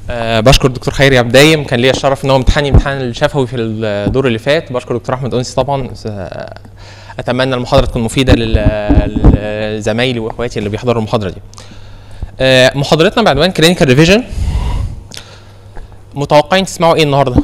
أه بشكر الدكتور خيري عبد الدايم كان ليا الشرف ان هو امتحاني امتحان الشفوي في الدور اللي فات بشكر الدكتور احمد انسي طبعا آه، اتمنى المحاضره تكون مفيده لل- لزمايلي واخواتي اللي بيحضروا المحاضره دي أه محاضرتنا بعنوان كلينيكال ريفيجن متوقعين تسمعوا ايه النهارده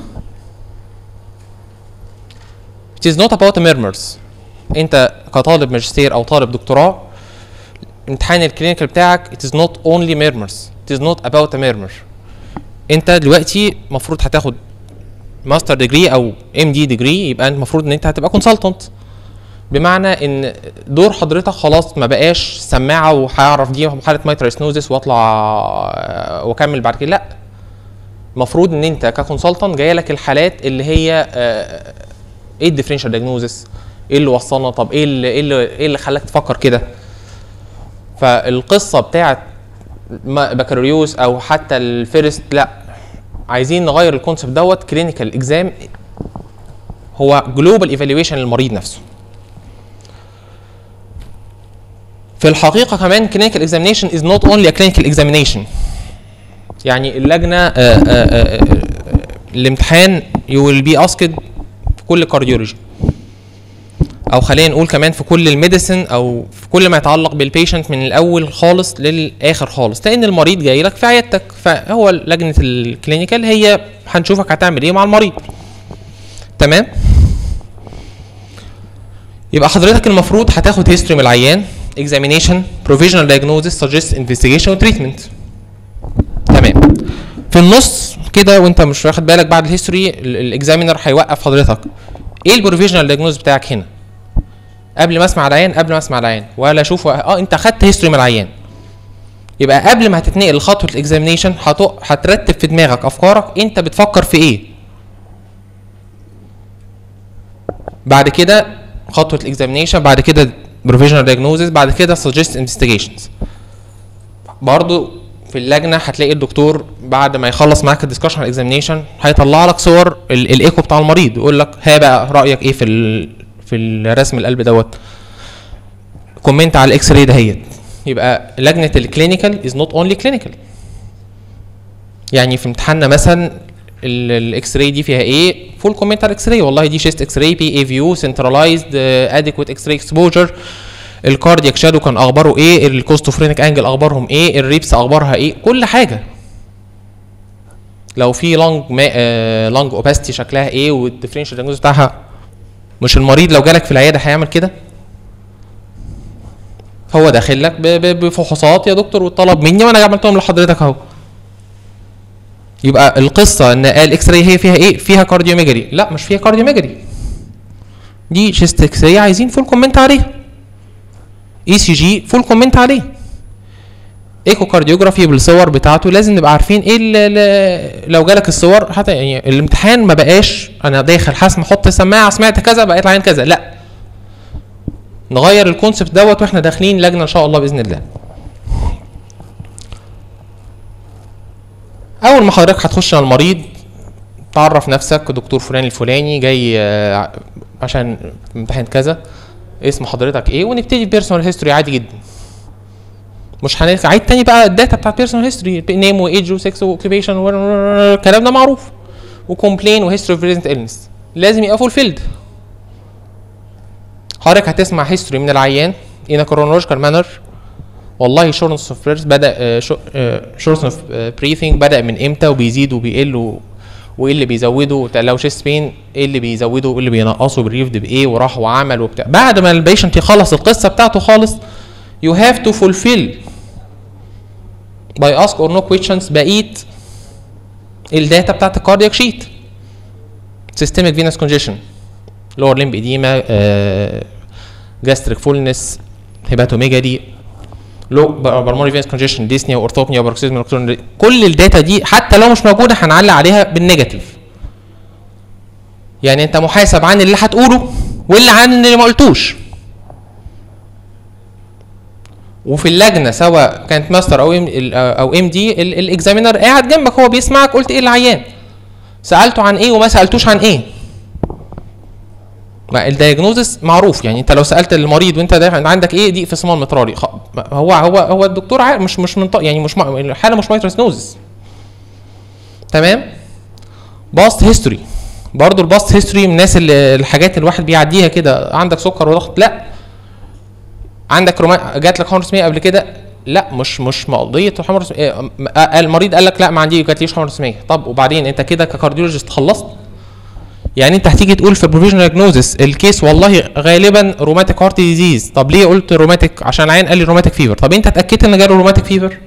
It is not about murmurs انت كطالب ماجستير او طالب دكتوراه امتحان الكلينيكال بتاعك it is not only murmurs it is not about a murmur انت دلوقتي المفروض هتاخد ماستر ديجري او ام دي ديجري يبقى انت المفروض ان انت هتبقى كونسلتنت بمعنى ان دور حضرتك خلاص ما بقاش سماعه وهعرف دي حاله مايترسنوزس واطلع آه، واكمل بعد كده لا المفروض ان انت ككونسلتنت جايه لك الحالات اللي هي آه، ايه الديفرنشال دياجنوزس ايه اللي وصلنا طب ايه اللي ايه اللي, إيه اللي خلاك تفكر كده فالقصه بتاعت ما- بكالوريوس او حتى الفيرست لا عايزين نغير الكونسيبت دوت كلينيكال اكزام هو جلوبال ايفالويشن للمريض نفسه في الحقيقه كمان كلينيكال اكزامينيشن از نوت اونلي ا كلينيكال اكزامينيشن يعني اللجنه آه، آه، آه، آه، الامتحان يو ويل بي اسكد في كل كارديولوجي او خلينا نقول كمان في كل الميديسن او في كل ما يتعلق بالبيشنت من الاول خالص للاخر خالص لان المريض جاي لك في عيادتك فهو لجنه الكلينيكال هي هنشوفك هتعمل ايه مع المريض تمام يبقى حضرتك المفروض هتاخد هيستوري من العيان examination provisional diagnosis suggest investigation و treatment تمام في النص كده وانت مش واخد بالك بعد الهيستوري الاكزامينر هيوقف حضرتك ايه البروفيجنال دايجنوز بتاعك هنا قبل ما اسمع العيان قبل ما اسمع العيان ولا اشوف اه انت خدت هيستوري من العيان يبقى قبل ما هتتنقل لخطوه الاكزامينيشن هترتب في دماغك افكارك انت بتفكر في ايه بعد كده خطوه الاكزامينيشن بعد كده بروفيجنال دايجنوزز بعد كده سجست انفستيجيشنز برضو في اللجنه هتلاقي الدكتور بعد ما يخلص معاك الدسكشن على الاكزامينيشن هيطلع لك صور ال- الايكو بتاع المريض يقول لك ها بقى رايك ايه في ال في الرسم القلب دوت كومنت على الاكس راي دهيت يبقى لجنه الكلينيكال از نوت اونلي كلينيكال يعني في امتحاننا مثلا الاكس راي دي فيها ايه فول كومنت على الاكس راي والله دي شيست اكس راي بي اي فيو سنترلايزد اديكويت اكس راي اكسبوجر الكاردياك شادو كان اخباره ايه الكوستوفرينيك انجل اخبارهم ايه الريبس اخبارها ايه كل حاجه لو في لونج ما آه لونج اوباستي شكلها ايه والديفرنشال دايجنوز بتاعها مش المريض لو جالك في العياده هيعمل كده هو داخل لك ب- ب- بفحوصات يا دكتور وطلب مني وانا عملتهم لحضرتك اهو يبقى القصه ان قال اكس راي هي فيها ايه فيها كارديوميجري لا مش فيها كارديوميجري دي شيست اكس راي عايزين فول كومنت عليها اي سي جي فول كومنت عليه ايكو كارديوجرافي بالصور بتاعته لازم نبقى عارفين ايه اللي لو جالك الصور حتى يعني الامتحان ما بقاش انا داخل حاسم احط سماعه سمعت كذا بقيت العين كذا لا نغير الكونسبت دوت واحنا داخلين لجنه ان شاء الله باذن الله اول ما حضرتك هتخش على المريض تعرف نفسك دكتور فلان الفلاني جاي آه، عشان امتحان كذا اسم حضرتك ايه ونبتدي بيرسونال هيستوري عادي جدا مش هنعيد تاني بقى الداتا بتاعت بيرسونال هيستوري نيم وايدج وسكس واوكيبيشن الكلام ده معروف وكومبلين وهيستوري اوف ريزنت النس لازم يبقى فولفيلد حضرتك هتسمع هيستوري من العيان in a chronological manner والله شورنس اوف بريث بدا شورنس اوف بريثنج بدا من امتى وبيزيد وبيقل و- وايه اللي بيزوده لو شيست بين ايه اللي بيزوده وايه اللي بينقصه بالريفد بايه وراح وعمل وبتاع بعد ما البيشنت يخلص القصه بتاعته خالص you have to fulfill by ask or no questions بقيه الداتا بتاعت الكاردياك شيت systemic venous congestion lower limb edema uh, gastric fullness hepatomegaly لو بالمونري فينس كونجيشن ديسنيا واورثوبنيا وبروكسيزم كل الداتا دي حتى لو مش موجوده هنعلق عليها بالنيجاتيف يعني انت محاسب عن اللي هتقوله واللي عن اللي ما قلتوش وفي اللجنه سواء كانت ماستر او ام او ام دي الاكزامينر قاعد جنبك هو بيسمعك قلت ايه العيان سالته عن ايه وما سالتوش عن ايه ما الدايجنوزس معروف يعني انت لو سالت المريض وانت داخل عندك ايه ضيق في صمام مترالي خ- هو هو هو الدكتور عارف مش مش منطق يعني مش م- الحاله مش مايترس نوزس تمام باست هيستوري برضو الباست هيستوري من الناس اللي الحاجات اللي الواحد بيعديها كده عندك سكر وضغط لا عندك روما جات لك حمر سميه قبل كده لا مش مش مقضيه حمر سميه م- آه، المريض قال لك لا ما عندي جاتليش حمر سميه طب وبعدين انت كده ككارديولوجيست خلصت يعني انت هتيجي تقول في بروفيشنال دياجنوزس الكيس والله غالبا روماتيك هارت ديزيز طب ليه قلت روماتيك عشان العيان قال لي روماتيك فيفر طب انت اتاكدت ان جاله روماتيك فيفر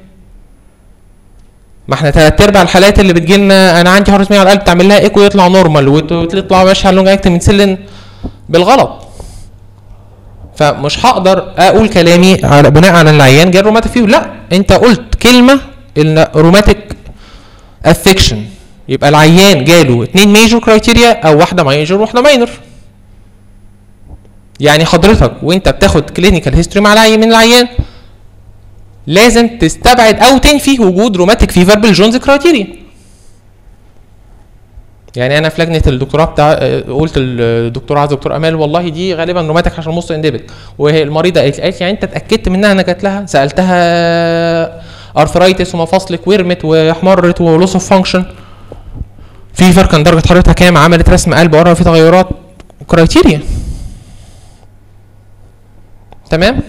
ما احنا تلات ارباع الحالات اللي بتجي لنا انا عندي حرس 100 على القلب تعمل لها ايكو يطلع نورمال وت- وتطلع ماشي على اللونج اكتنج انسلين بالغلط فمش هقدر اقول كلامي على بناء على العيان جاي روماتيك فيفر لا انت قلت كلمه ان روماتيك افكشن يبقى العيان جاله اتنين ميجور كرايتيريا او واحده مايجور وواحده ماينور يعني حضرتك وانت بتاخد كلينيكال هيستوري مع العيان من العيان لازم تستبعد او تنفي وجود روماتيك فيفر بالجونز كرايتيريا يعني انا في لجنه الدكتوراه بتاع آه، قلت للدكتور عايز دكتور امال والله دي غالبا روماتيك عشان مص اندبك وهي المريضه قالت قالت لي يعني انت اتاكدت منها انا جات لها سالتها ارثرايتس ومفاصلك ورمت واحمرت ولوس اوف فانكشن فيفر كان درجه حرارتها كام عملت رسم قلب ورا في تغيرات كرايتيريا تمام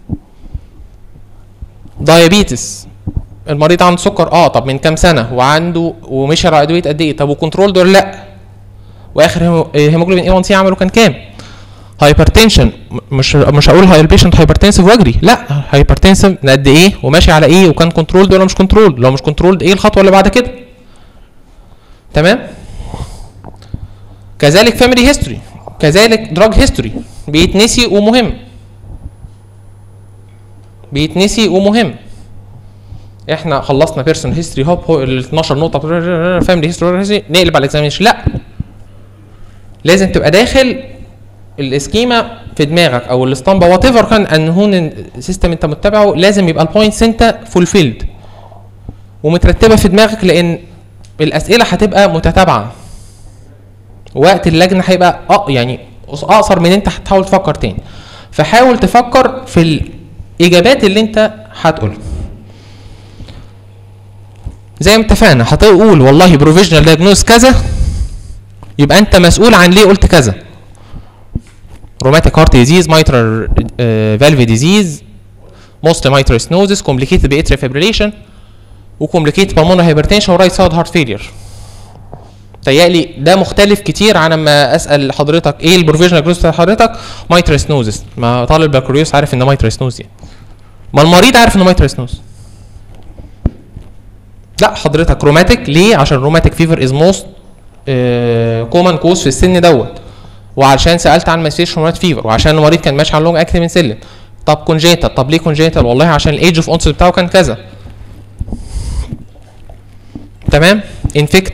دايابيتس المريض عنده سكر اه طب من كام سنه وعنده ومشي على ادويه قد ايه طب وكنترول دول لا واخر هيمو- هيموجلوبين اي 1 سي عمله كان كام هايبرتنشن مش مش هقول هاي البيشنت هايبرتنسيف واجري لا هايبرتنسيف قد ايه وماشي على ايه وكان كنترول ولا مش كنترول لو مش كنترول ايه الخطوه اللي بعد كده تمام كذلك فاميلي هيستوري كذلك دراج هيستوري بيتنسي ومهم بيتنسي ومهم احنا خلصنا بيرسون هيستوري هوب هو ال 12 نقطه فاميلي هيستوري نقلب على الاكزامينشن لا لازم تبقى داخل الاسكيما في دماغك او الاسطمبه وات ايفر كان انهون سيستم انت متبعه لازم يبقى البوينتس انت فولفيلد ومترتبه في دماغك لان الاسئله هتبقى متتابعه وقت اللجنه هيبقى اه يعني اقصر من انت هتحاول تفكر تاني فحاول تفكر في الاجابات اللي انت هتقولها زي ما اتفقنا هتقول والله بروفيجنال دايجنوز كذا يبقى انت مسؤول عن ليه قلت كذا روماتيك هارت ديزيز مايترال فالف ديزيز موست مايترال ستنوزس كومبليكيتد باتريال فيبريليشن وكومبليكيتد بالمونر هايبرتنشن ورايت سايد هارت فيلير تهيألي ده مختلف كتير عن لما اسال حضرتك ايه البروفيجنال دايجنوز بتاع حضرتك مايترال ستنوزس ما طالب بكالوريوس عارف ان مايترال ستنوز يعني ما المريض عارف انه مايترال ستنوز لا حضرتك روماتيك ليه عشان روماتيك فيفر از موست كومن كوز في السن دوت وعشان سالت عن مانيفستيشن رومات فيفر وعشان المريض كان ماشي على لونج اكتف من سلم طب كونجيتال طب ليه كونجيتال والله عشان الايدج اوف اونست بتاعه كان كذا تمام انفكت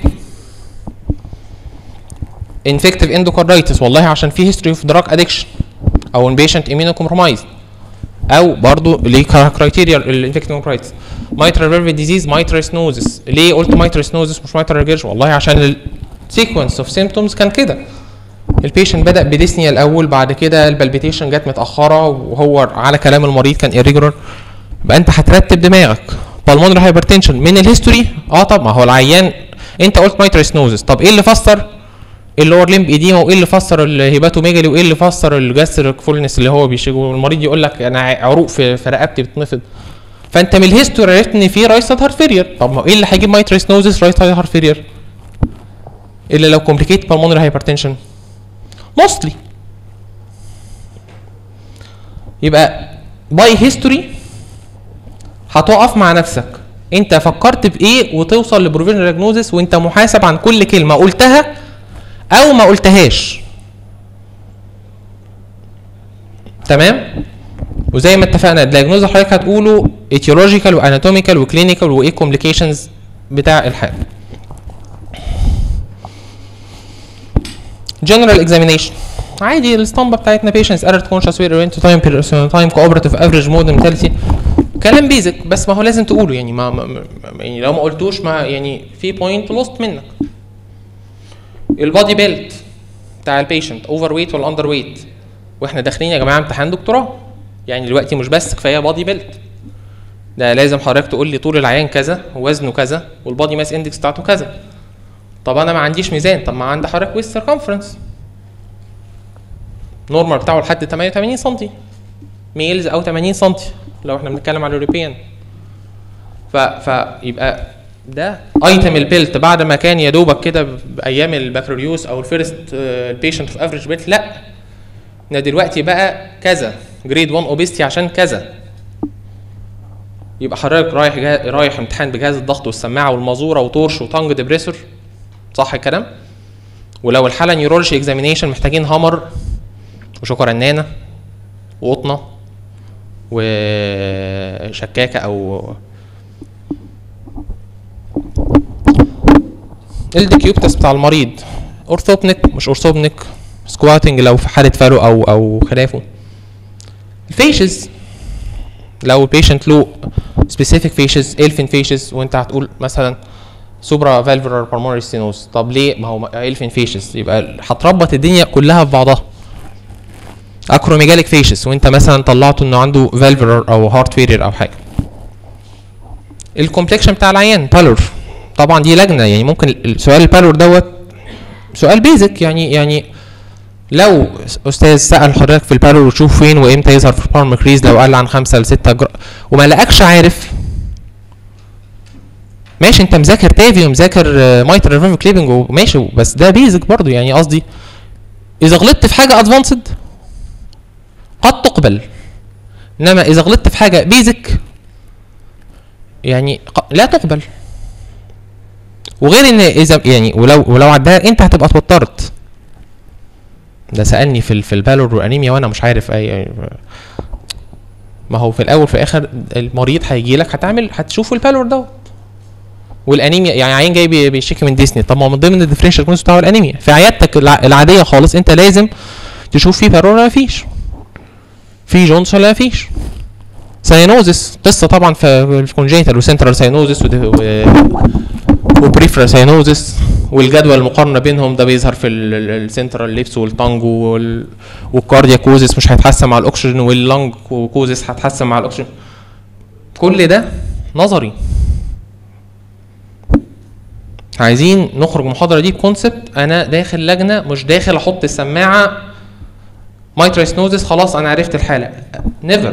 انفكتيف اندوكاردايتس والله عشان في هيستوري اوف دراج ادكشن او ان بيشنت امينو كومبرومايز او برضو ليه كرايتيريا الانفكتيف اندوكاردايتس مايترال فيرفي ديزيز مايترال سنوزس ليه قلت مايترال سنوزس مش مايترال جيرش والله عشان السيكونس اوف سيمتومز كان كده البيشنت بدا بديسنيا الاول بعد كده البلبيتيشن جت متاخره وهو على كلام المريض كان irregular يبقى انت هترتب دماغك بالمونري هايبرتنشن من الهيستوري اه طب ما هو العيان انت قلت مايترال سنوزس طب ايه اللي فسر اللور ليمب ايديما وايه اللي فسر الهيباتوميجالي وايه اللي فسر الجاستريك فولنس اللي هو بيشيل والمريض يقول لك انا عروق في, في رقبتي بتنفض فانت من الهيستوري عرفت ان في رايت هارت فيلير طب ما ايه اللي هيجيب مايترال سنوزس رايت هارت فيلير الا لو كومبليكيت بالمونري هايبرتنشن موستلي يبقى باي هيستوري هتقف مع نفسك انت فكرت بايه وتوصل لبروفيجنال دياجنوزس وانت محاسب عن كل كلمه قلتها او ما قلتهاش تمام وزي ما اتفقنا الدياجنوز حضرتك هتقوله ايتيولوجيكال واناتوميكال وكلينيكال وايه كومبليكيشنز بتاع الحاله جنرال اكزامينيشن عادي الاسطمبه بتاعتنا بيشنتس ارت كونشس وير تو تايم تايم كوبرتيف افريج مود ميتاليتي كلام بيزك بس ما هو لازم تقوله يعني ما, ما ما- يعني لو ما قلتوش ما يعني في بوينت لوست منك البادي بيلت بتاع البيشنت اوفر ويت ولا اندر ويت واحنا داخلين يا جماعه امتحان دكتوراه يعني دلوقتي مش بس كفايه بادي بيلت ده لازم حضرتك تقول لي طول العيان كذا ووزنه كذا والبادي ماس اندكس بتاعته كذا طب انا ما عنديش ميزان طب ما عندي حضرتك ويست سيركمفرنس نورمال بتاعه لحد 88 سم ميلز او 80 سم لو احنا بنتكلم على اليوروبيان ف فيبقى ده ايتم البيلت بعد ما كان يا دوبك كده بايام البكالوريوس او الفيرست البيشنت في افريج بيلت لا ده دلوقتي بقى كذا جريد 1 اوبيستي عشان كذا يبقى حضرتك رايح جا... رايح امتحان بجهاز الضغط والسماعه والمازوره وتورش وتانج ديبريسور صح الكلام ولو الحاله نيورولوجي اكزامينيشن محتاجين هامر وشكرانانه وقطنه وشكاكه او الديكيوبتس بتاع المريض اورثوبنيك مش اورثوبنيك سكواتنج لو في حاله فالو او او خلافه الفيشز لو البيشنت له سبيسيفيك فيشز الفين فيشز وانت هتقول مثلا سوبرا فالفولار بالمونري ستينوز طب ليه ما هو الفين فيشز يبقى هتربط الدنيا كلها في بعضها اكروميجاليك فيشز وانت مثلا طلعته انه عنده فالفولار او هارت فيلير او حاجه الكومبلكشن بتاع العيان بالور طبعا دي لجنه يعني ممكن السؤال البالور دوت سؤال بيزك يعني يعني لو استاذ سال حضرتك في البالور وشوف فين وامتى يظهر في البار مكريز لو قل عن خمسة لستة جرام وما لقاكش عارف ماشي انت مذاكر تافي ومذاكر مايتر ريفيرف كليبنج وماشي بس ده بيزك برضو يعني قصدي اذا غلطت في حاجه ادفانسد قد تقبل انما اذا غلطت في حاجه بيزك يعني ق- لا تقبل وغير ان اذا يعني ولو ولو عداها انت هتبقى اتوترت ده سالني في ال- في البالور والانيميا وانا مش عارف اي أي- ما هو في الاول في الاخر المريض هيجي لك هتعمل هتشوف البالور دوت والانيميا يعني عيان جاي بي- بيشتكي من ديسني طب ما هو من ضمن الديفرنشال كونس بتاعه الانيميا في عيادتك الع- العاديه خالص انت لازم تشوف في بالور ولا مفيش في جونز ولا مفيش ساينوزس قصه طبعا في الكونجيتال وسنترال ساينوزس وبريفرال ساينوزس والجدول المقارنه بينهم ده بيظهر في السنترال ليبس والتانج وال- والكاردياكوزس مش هيتحسن مع الاكسجين واللنج كوزس هتحسن مع الاكسجين كل ده نظري عايزين نخرج من المحاضره دي بكونسبت انا داخل لجنه مش داخل احط السماعه مايتريسنوزس خلاص انا عرفت الحاله نيفر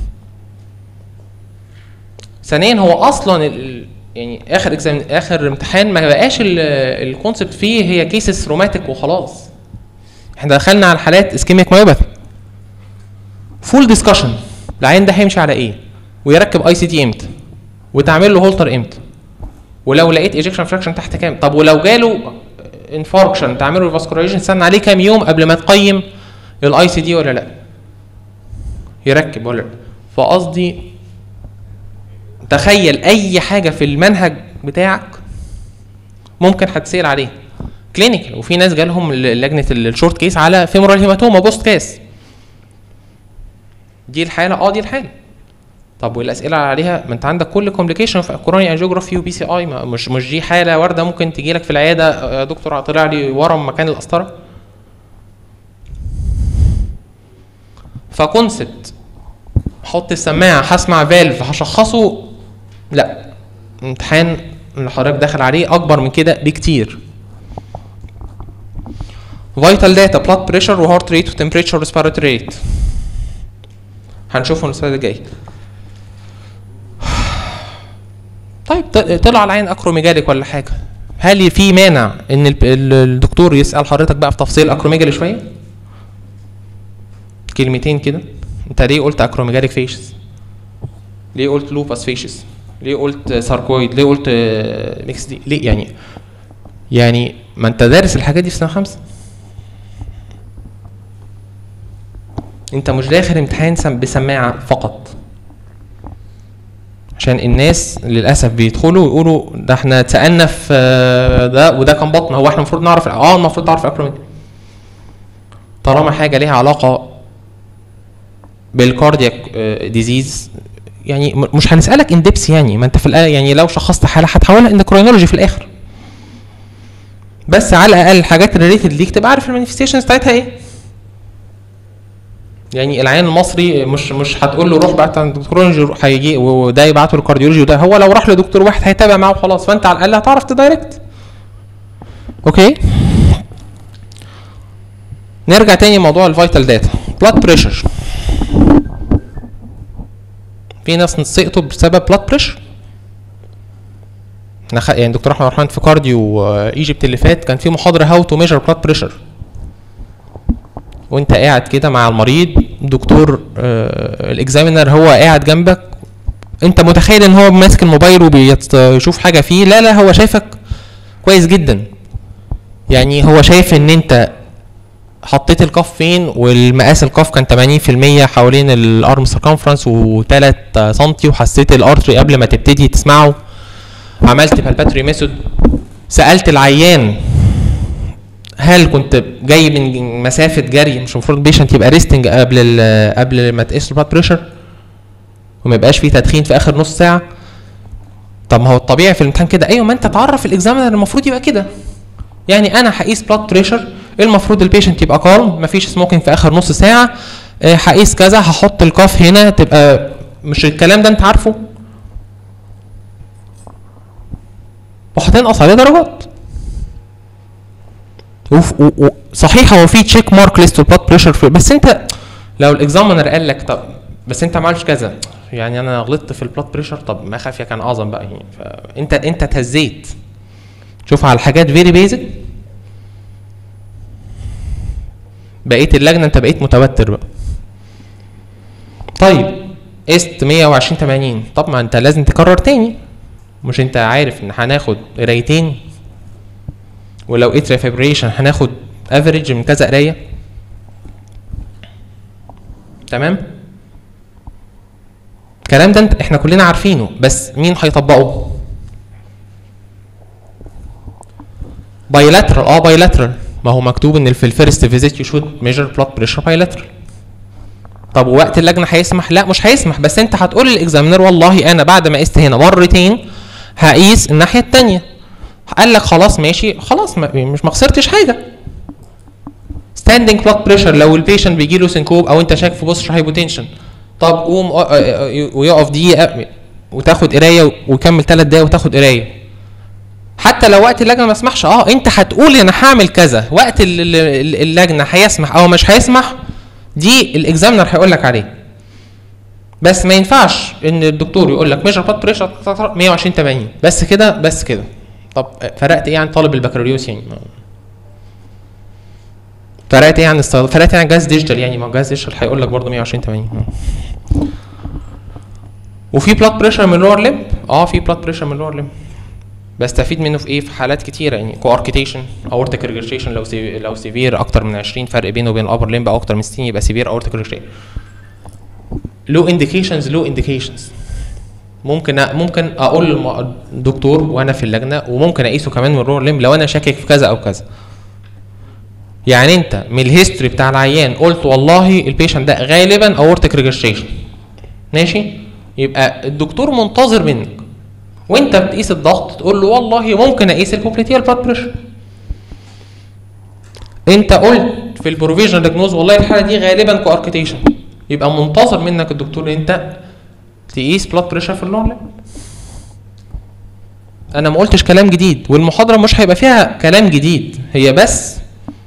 ثانيا هو اصلا ال- يعني اخر اكزام اخر امتحان ما بقاش الكونسبت فيه هي كيسز روماتيك وخلاص احنا دخلنا على حالات اسكيميك مايوباثي فول ديسكشن العين ده هيمشي على ايه ويركب اي سي تي امتى وتعمل له هولتر امتى ولو لقيت ايجكشن فراكشن تحت كام طب ولو جاله انفاركشن تعمله فاسكولايزيشن استنى عليه كام يوم قبل ما تقيم الاي سي دي ولا لا يركب ولا لا فقصدي تخيل اي حاجه في المنهج بتاعك ممكن هتسال عليه كلينيكال وفي ناس جالهم ل- لجنه ال- الشورت كيس على فيمورال هيماتوما بوست كاس دي الحاله اه دي الحاله طب والاسئله عليها ما انت عندك كل كومبليكيشن في كوروني انجيوجرافي وبي سي اي مش مش دي حاله وارده ممكن تجي لك في العياده يا دكتور طلع لي ورم مكان القسطره فكونسبت احط السماعه هسمع فالف هشخصه لا امتحان اللي حضرتك داخل عليه اكبر من كده بكتير فيتال داتا بلاد بريشر وهارت ريت وتمبريتشر وريسبيراتوري ريت هنشوفهم السلايد الجاي طيب ط- طلع العين اكروميجاليك ولا حاجه هل في مانع ان ال- ال- الدكتور يسال حضرتك بقى في تفصيل اكروميجالي شويه كلمتين كده انت ليه قلت اكروميجاليك فيشز ليه قلت لوباس فيشز ليه قلت ساركويد ليه قلت ميكس دي ليه يعني يعني ما انت دارس الحاجات دي في سنه خمسه انت مش داخل امتحان سم- بسماعه فقط عشان الناس للاسف بيدخلوا ويقولوا ده احنا اتسالنا في آه، ده وده كان بطن هو احنا المفروض نعرف اه المفروض نعرف اكروميجالي طالما حاجه ليها علاقه بالكاردياك ديزيز يعني م- مش هنسالك اندبس يعني ما انت في الآ- يعني لو شخصت حاله هتحولها اندوكرينولوجي في الاخر بس على الاقل الحاجات الريليتد ليك تبقى عارف المانيفستيشنز بتاعتها ايه يعني العيان المصري مش مش هتقول له روح بقى عند الدكتورولوجي روح هيجي وده يبعته للكارديولوجي وده هو لو راح لدكتور واحد هيتابع معاه وخلاص فانت على الاقل هتعرف تدايركت اوكي نرجع تاني موضوع الفيتال داتا بلاد بريشر في ناس سقطوا بسبب بلاد بريشر احنا خ... يعني دكتور احمد رحمن في كارديو ايجيبت اللي فات كان في محاضره هاو تو ميجر بلاد بريشر وانت قاعد كده مع المريض دكتور آه الاكزامينر هو قاعد جنبك انت متخيل ان هو ماسك الموبايل وبيشوف حاجه فيه لا لا هو شايفك كويس جدا يعني هو شايف ان انت حطيت القاف فين والمقاس القاف كان 80% حوالين الارم سيركمفرنس و3 سم وحسيت الارتري قبل ما تبتدي تسمعه عملت بالباتري ميثود سالت العيان هل كنت جاي من مسافه جري مش المفروض البيشنت يبقى ريستنج قبل ال قبل ما تقيس البلاد بريشر وما يبقاش فيه تدخين في اخر نص ساعه طب ما هو الطبيعي في الامتحان كده ايوه ما انت تعرف الاكزامينر المفروض يبقى كده يعني انا هقيس بلاد بريشر المفروض البيشنت يبقى كالم مفيش سموكينج في اخر نص ساعه آه، هقيس كذا هحط الكاف هنا تبقى مش الكلام ده انت عارفه وهتنقص عليه درجات وف- و- و- صحيح هو في تشيك مارك ليست البلاد بريشر بس انت لو الاكزامينر قال لك طب بس انت ما عملتش كذا يعني انا غلطت في البلاد بريشر طب ما خافيه كان اعظم بقى يعني فانت انت اتهزيت شوف على الحاجات فيري بيزك بقيت اللجنه انت بقيت متوتر بقى طيب قست 120 80 طب ما انت لازم تكرر تاني مش انت عارف ان هناخد قرايتين ولو اتريا فيبريشن هناخد افريج من كذا قرايه تمام الكلام ده انت احنا كلنا عارفينه بس مين هيطبقه بايلاترال اه بايلاترال ما هو مكتوب ان في الفيرست فيزيت يو شود ميجر بلاد بريشر بايلاترال طب ووقت اللجنه هيسمح لا مش هيسمح بس انت هتقول للاكزامينر والله انا بعد ما قست هنا مرتين هقيس الناحيه الثانيه قال لك خلاص ماشي خلاص ما مش ما خسرتش حاجه ستاندنج بلاد بريشر لو البيشنت بيجي له سنكوب او انت شاك في بوستر هايبوتنشن طب قوم اه- اه- اه- ويقف دقيقه وتاخد قرايه ويكمل ثلاث دقايق وتاخد قرايه حتى لو وقت اللجنه ما يسمحش اه انت هتقول انا هعمل كذا وقت ال- ال- ال- اللجنه هيسمح او مش هيسمح دي الاكزامنر هيقول لك عليه بس ما ينفعش ان الدكتور يقول لك ميجر بلاد بريشر 120 80 بس كده بس كده طب فرقت ايه عن طالب البكالوريوس يعني ما- فرقت ايه عن الصيدله فرقت ايه عن جهاز ديجيتال يعني ما هو جهاز ديجيتال هيقول لك برضه 120 80 وفي بلاد بريشر من لور ليمب اه في بلاد بريشر من لور ليمب بستفيد منه في ايه في حالات كتيره يعني كواركيتيشن اورتيك ريجريشن لو سي لو سيفير اكتر من 20 فرق بينه وبين الابر ليمب او اكتر من 60 يبقى سيفير اورتيك ريجريشن لو انديكيشنز لو انديكيشنز ممكن أ- ممكن اقول للدكتور وانا في اللجنه وممكن اقيسه كمان من الرور ليمب لو انا شاكك في كذا او كذا يعني انت من الهيستوري بتاع العيان قلت والله البيشنت ده غالبا اورتيك ريجريشن ماشي يبقى الدكتور منتظر منك وانت بتقيس الضغط تقول له والله ممكن اقيس الكوبليتيال بلاد بريشر انت قلت في البروفيجن ديجنوز والله الحاله دي غالبا كواركتيشن يبقى منتظر منك الدكتور ان انت تقيس بلاد بريشر في اللون ليب انا ما قلتش كلام جديد والمحاضره مش هيبقى فيها كلام جديد هي بس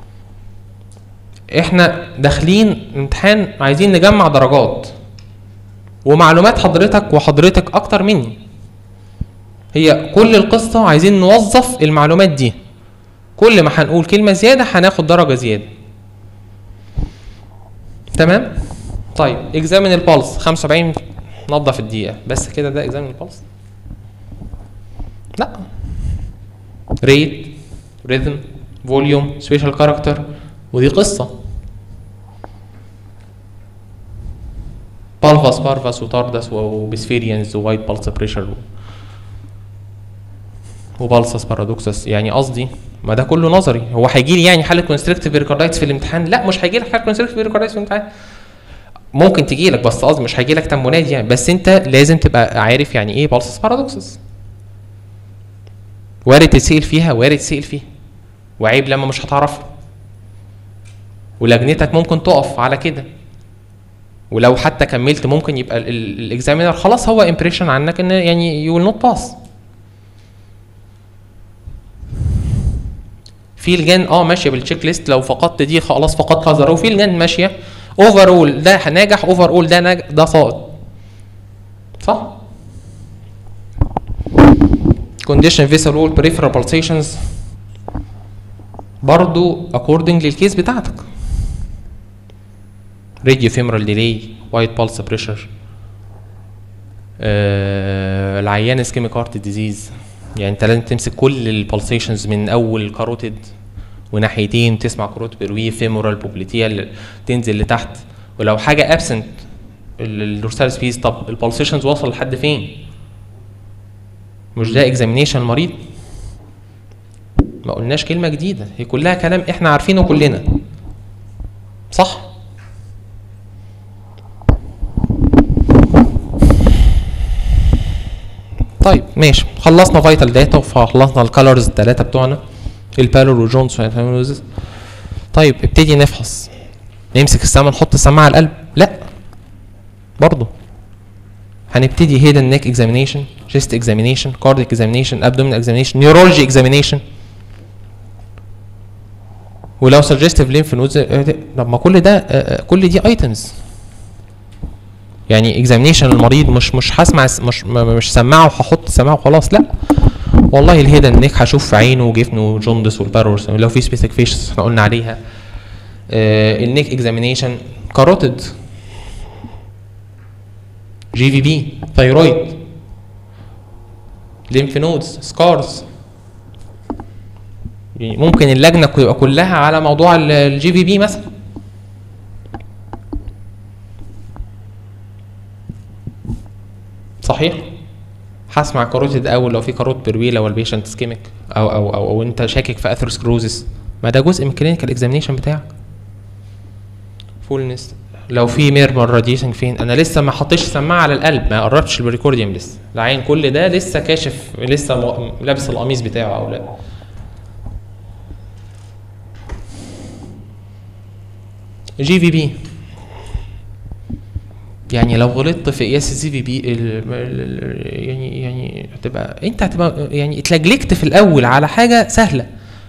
احنا داخلين امتحان عايزين نجمع درجات ومعلومات حضرتك وحضرتك اكتر مني هي كل القصه عايزين نوظف المعلومات دي كل ما هنقول كلمه زياده هناخد درجه زياده تمام طيب اكزامن البلس 75 نبضه في الدقيقه بس كده ده اكزامن البلس لا ريت ريذم فوليوم سبيشال كاركتر ودي قصه بالفاس بارفاس وتاردس وبسفيريانز ووايت بالس بريشر وبالسس بارادوكسس يعني قصدي ما ده كله نظري هو هيجي لي يعني حاله كونستريكتيف بيريكاردايتس في الامتحان لا مش هيجي لك حاله كونستريكتيف بيريكاردايتس في الامتحان ممكن تجي لك بس قصدي مش هيجي لك تمونات يعني بس انت لازم تبقى عارف يعني ايه بالسس بارادوكسس وارد تسأل فيها وارد تسأل فيها وعيب لما مش هتعرفها ولجنتك ممكن تقف على كده ولو حتى كملت ممكن يبقى الاكزامينر خلاص هو امبريشن عنك ان يعني يو ويل نوت باس في لجان اه ماشيه بالتشيك ليست لو فقدت دي خلاص فقدت كذا وفي لجان ماشيه اوفر اول ده ناجح اوفر اول ده ناجح ده ساقط صح؟ condition vessel wall peripheral pulsations برضو according للكيس بتاعتك radio femoral delay white pulse pressure آه العيان اسكيميك هارت ديزيز يعني انت لازم تمسك كل البلسيشنز من اول كاروتيد وناحيتين تسمع كاروت بروي فيمورال بوبليتيال تنزل لتحت ولو حاجه ابسنت الدورسال سبيس طب البلسيشنز وصل لحد فين؟ مش ده اكزامينيشن المريض؟ ما قلناش كلمه جديده هي كلها كلام احنا عارفينه كلنا صح؟ طيب ماشي خلصنا فيتال داتا وخلصنا الكالرز الثلاثه بتوعنا البالور والجونز والفاميلوزز طيب ابتدي نفحص نمسك السماعه نحط السماعه على القلب لا برضه هنبتدي هيد نيك اكزامينيشن chest اكزامينيشن كارديك اكزامينيشن abdominal اكزامينيشن نيورولوجي اكزامينيشن ولو سجستيف ليمف نودز طب ما كل ده آه، آه، كل دي ايتمز يعني اكزامينيشن المريض مش مش هسمع مش م- مش سماعه وهحط سماعه وخلاص لا والله الهيدن نيك هشوف في عينه وجفنه وجوندس والباروس لو في سبيسيفيك فيشز احنا قلنا عليها آه النيك اكزامينيشن كاروتيد جي في بي ثايرويد ليمف نودز سكارز يعني ممكن اللجنه تبقى كلها على موضوع الجي في بي مثلا صحيح هسمع كاروتيد اول لو في كاروت بروي لو البيشنت سكيميك او او او, أو انت شاكك في اثيروسكلوزس ما ده جزء من الكلينيكال اكزامينيشن بتاعك فولنس لو في ميرمر راديشن فين انا لسه ما حطيتش سماعه على القلب ما قربتش البريكورديوم لسه العين كل ده لسه كاشف لسه م- لابس القميص بتاعه او لا جي في بي يعني لو غلطت في قياس الزي في بي يعني يعني هتبقى انت هتبقى يعني اتلجلجت في الاول على حاجه سهله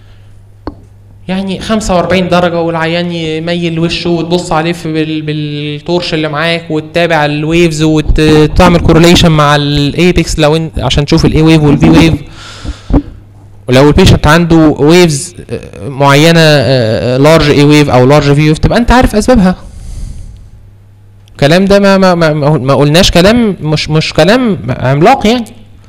يعني 45 درجة والعيان يميل وشه وتبص عليه في بال- بالتورش اللي معاك وتتابع الويفز وتعمل كورليشن مع الايبكس لو انت عشان تشوف الاي ويف والفي ويف ولو البيشنت عنده ويفز معينة لارج اي ويف او لارج في ويف تبقى انت عارف اسبابها الكلام ده ما ما ما, ما ما قلناش كلام مش مش كلام عملاق يعني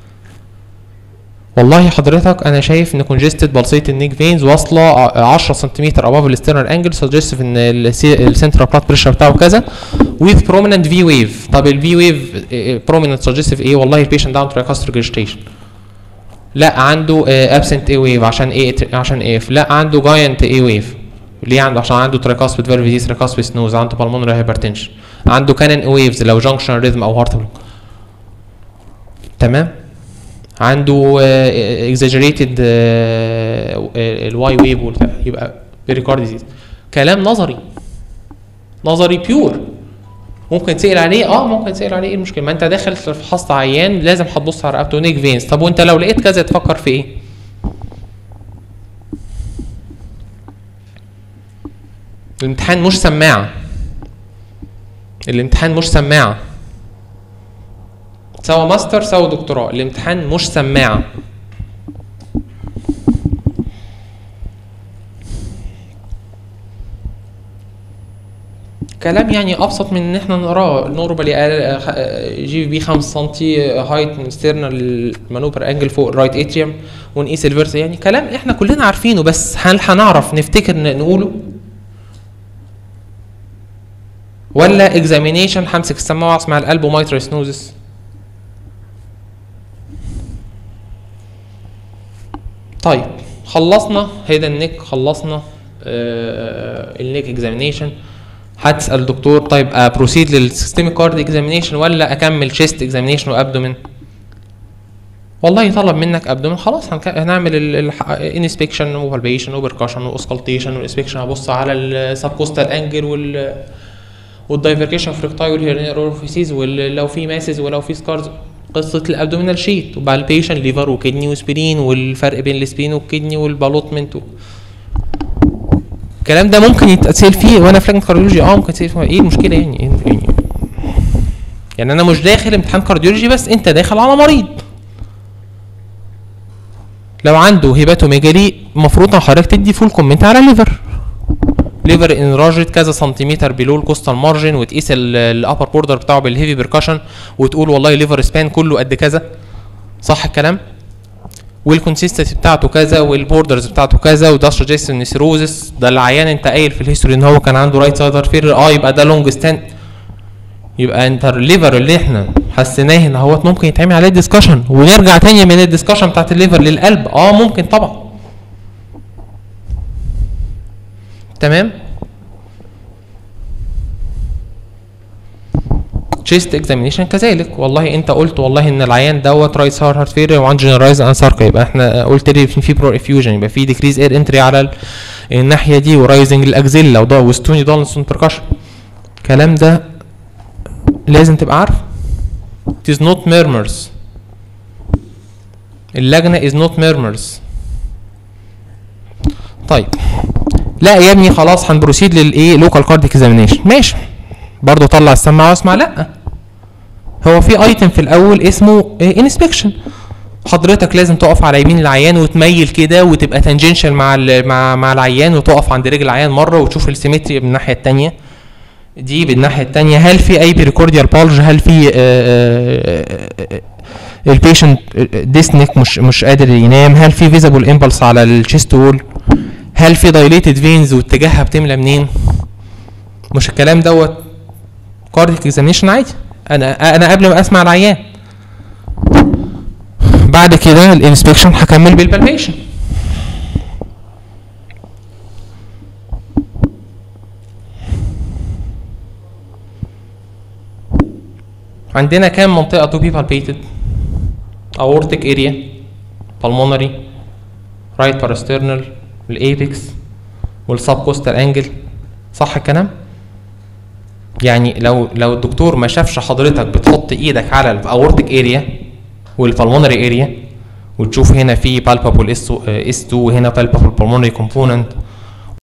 والله حضرتك انا شايف ان كونجستد بلسيت النيك فينز واصله ع- 10 سنتيمتر اباف الاسترنال انجل سجستيف ان السنترال بلاد بريشر بتاعه كذا with prominent في ويف طب الفي ويف prominent suggestive ايه والله البيشنت ده عنده tricuspid regurgitation لا عنده ابسنت اي ويف عشان ايه عشان ايه لا عنده جاينت اي ويف ليه عنده عشان عنده tricuspid valve disease tricuspid snooze عنده pulmonary hypertension عنده كانن ويفز لو junction ريزم او هارت بلوك تمام عنده اكزاجريتد الواي ويف يبقى بيريكارد ديزيز كلام نظري نظري بيور ممكن تسال عليه اه ممكن تسال عليه ايه المشكله ما انت داخل فحصت عيان لازم هتبص على رقبته نيك فينز طب وانت لو لقيت كذا تفكر في ايه الامتحان مش سماعه الامتحان مش سماعه سواء ماستر سواء دكتوراه الامتحان مش سماعه كلام يعني ابسط من ان احنا نقراه نورمالي جي في بي 5 سم هايت من ستيرنال مانوبر انجل فوق الرايت اتريوم ونقيس الفيرس يعني كلام احنا كلنا عارفينه بس هل هنعرف نفتكر ن- نقوله ولا اكزامينيشن همسك السماعه واسمع القلب ومايترال سنوزس طيب خلصنا هيدا النيك خلصنا آه النيك اكزامينيشن هتسال الدكتور طيب بروسيد للسيستميك كارد اكزامينيشن ولا اكمل شيست اكزامينيشن وابدومين والله طلب منك ابدومين خلاص هنك- هنعمل الانسبكشن وفالبيشن وبركشن واسكالتيشن والانسبكشن هبص على السبكوستال انجل وال والدايفركيشن فريكتاي والهيرنيروفيسيز ولو في ماسز ولو في سكارز قصه الابدومينال شيت وبالبيشن ليفر وكدني وسبرين والفرق بين السبرين والكدني والبالوتمنت و... الكلام ده ممكن يتسال فيه وانا في لجنه كارديولوجي اه ممكن يتسال فيه ايه المشكله يعني إيه- يعني يعني انا مش داخل امتحان كارديولوجي بس انت داخل على مريض لو عنده هيباتوميجالي المفروض ان حضرتك تدي فول كومنت على ليفر ليفر انراجت كذا سنتيمتر بيلو الكوستال مارجن وتقيس الابر بوردر بتاعه بالهيفي بيركشن وتقول والله ليفر سبان كله قد كذا صح الكلام والكونسيستنسي بتاعته كذا والبوردرز بتاعته كذا وده سجست نيسيروزس ده العيان انت قايل في الهيستوري ان هو كان عنده رايت سايدر فير اه يبقى ده لونج ستاند يبقى انت الليفر اللي احنا حسيناه ان هو ممكن يتعمل عليه ديسكشن ونرجع تاني من الديسكشن بتاعت الليفر للقلب اه ممكن طبعا تمام تشيست اكزامينيشن كذلك والله انت قلت والله ان العيان دوت رايت سايد هارت فيلير وعنده جنرالايز انساركا يبقى احنا قلت لي في في برو افيوجن يبقى في ديكريز اير انتري على ال- الناحيه دي ورايزنج الاكزيلا وده وستوني دونسون بركشن الكلام ده لازم تبقى عارف it is not murmurs اللجنه is not murmurs طيب لا يا ابني خلاص هنبروسيد للايه لوكال كارديك اكزامينيشن ماشي برضه طلع السماعه واسمع لا هو في ايتم في الاول اسمه انسبكشن حضرتك لازم تقف على يمين العيان وتميل كده وتبقى تانجنشال مع ال- مع مع العيان وتقف عند رجل العيان مره وتشوف السيمتري من الناحيه الثانيه دي بالناحيه الثانيه هل في اي بريكورديال بالج هل في البيشنت ديسنك مش مش قادر ينام هل في فيزابل امبلس على الشيست وول هل في دايليتد فينز واتجاهها بتملى منين مش الكلام دوت كارديك اكزامينشن عادي انا انا قبل ما اسمع العيان بعد كده الانسبكشن هكمل بالبالبيشن عندنا كام منطقة تو بي palpated aortic area pulmonary right parasternal الايبكس والسبكوستال انجل صح الكلام؟ يعني لو لو الدكتور ما شافش حضرتك بتحط ايدك على الاورتيك اريا والبلمونري اريا وتشوف هنا في بالبابل اس اس 2 وهنا بالبابل pulmonary component